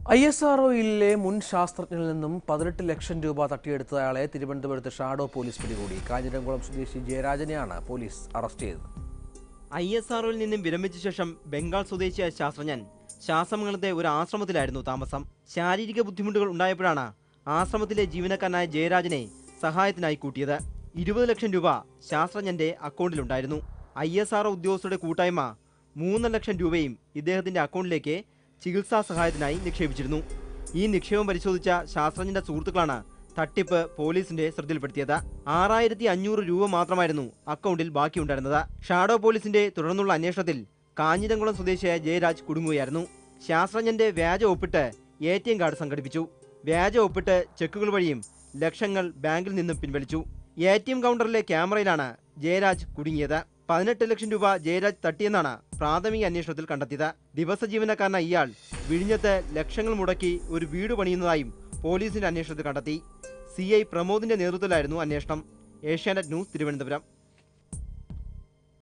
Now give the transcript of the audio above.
I S R മുൻ ശാസ്ത്രജ്ഞനിൽ നിന്നും പതിനെട്ട് ലക്ഷം രൂപ തട്ടിയെടുത്തയാളെ തിരുവനന്തപുരത്ത് ഷാഡോ പോലീസ് പിടികൂടി കാഞ്ഞിരംകുളം സ്വദേശി ജയരാജനെയാണ് പോലീസ് അറസ്റ്റ് ചെയ്തത് ഐ എസ് ആർഒയിൽ നിന്നും വിരമിച്ച ശേഷം ബംഗാൾ സ്വദേശിയായ ശാസ്ത്രജ്ഞൻ ശാസ്ത്രമംഗലത്തെ ഒരു ആശ്രമത്തിലായിരുന്നു താമസം ശാരീരിക ബുദ്ധിമുട്ടുകൾ ഉണ്ടായപ്പോഴാണ് ആശ്രമത്തിലെ ജീവനക്കാരനായ ജയരാജനെ സഹായത്തിനായി കൂട്ടിയത് ഇരുപത് ലക്ഷം രൂപ ശാസ്ത്രജ്ഞന്റെ അക്കൗണ്ടിലുണ്ടായിരുന്നു ഐ എസ് ആർ ഉദ്യോഗസ്ഥരുടെ കൂട്ടായ്മ മൂന്ന് ലക്ഷം രൂപയും ഇദ്ദേഹത്തിന്റെ അക്കൗണ്ടിലേക്ക് ചികിത്സാ സഹായത്തിനായി നിക്ഷേപിച്ചിരുന്നു ഈ നിക്ഷേപം പരിശോധിച്ച ശാസ്ത്രജ്ഞന്റെ സുഹൃത്തുക്കളാണ് തട്ടിപ്പ് പോലീസിന്റെ ശ്രദ്ധയിൽപ്പെടുത്തിയത് ആറായിരത്തി അഞ്ഞൂറ് രൂപ മാത്രമായിരുന്നു അക്കൗണ്ടിൽ ബാക്കിയുണ്ടായിരുന്നത് ഷാഡോ പോലീസിന്റെ തുടർന്നുള്ള അന്വേഷണത്തിൽ കാഞ്ഞിരംകുളം സ്വദേശിയായ ജയരാജ് കുടുങ്ങുകയായിരുന്നു ശാസ്ത്രജ്ഞന്റെ വ്യാജ ഒപ്പിട്ട് എ ടി എം കാർഡ് സംഘടിപ്പിച്ചു വ്യാജ ഒപ്പിട്ട് ചെക്കുകൾ വഴിയും ലക്ഷങ്ങൾ ബാങ്കിൽ നിന്നും പിൻവലിച്ചു എ ടി എം കൗണ്ടറിലെ ക്യാമറയിലാണ് ജയരാജ് കുടുങ്ങിയത് പതിനെട്ട് ലക്ഷം രൂപ ജയരാജ് തട്ടിയെന്നാണ് പ്രാഥമിക അന്വേഷണത്തിൽ കണ്ടെത്തിയത് ദിവസ ജീവനക്കാരനായ ഇയാൾ വിഴിഞ്ഞത്ത് ലക്ഷങ്ങൾ മുടക്കി ഒരു വീട് പണിയുന്നതായും പോലീസിന്റെ അന്വേഷണത്തിൽ കണ്ടെത്തി സി ഐ പ്രമോദിന്റെ നേതൃത്വത്തിലായിരുന്നു അന്വേഷണം ഏഷ്യാനെറ്റ് ന്യൂസ് തിരുവനന്തപുരം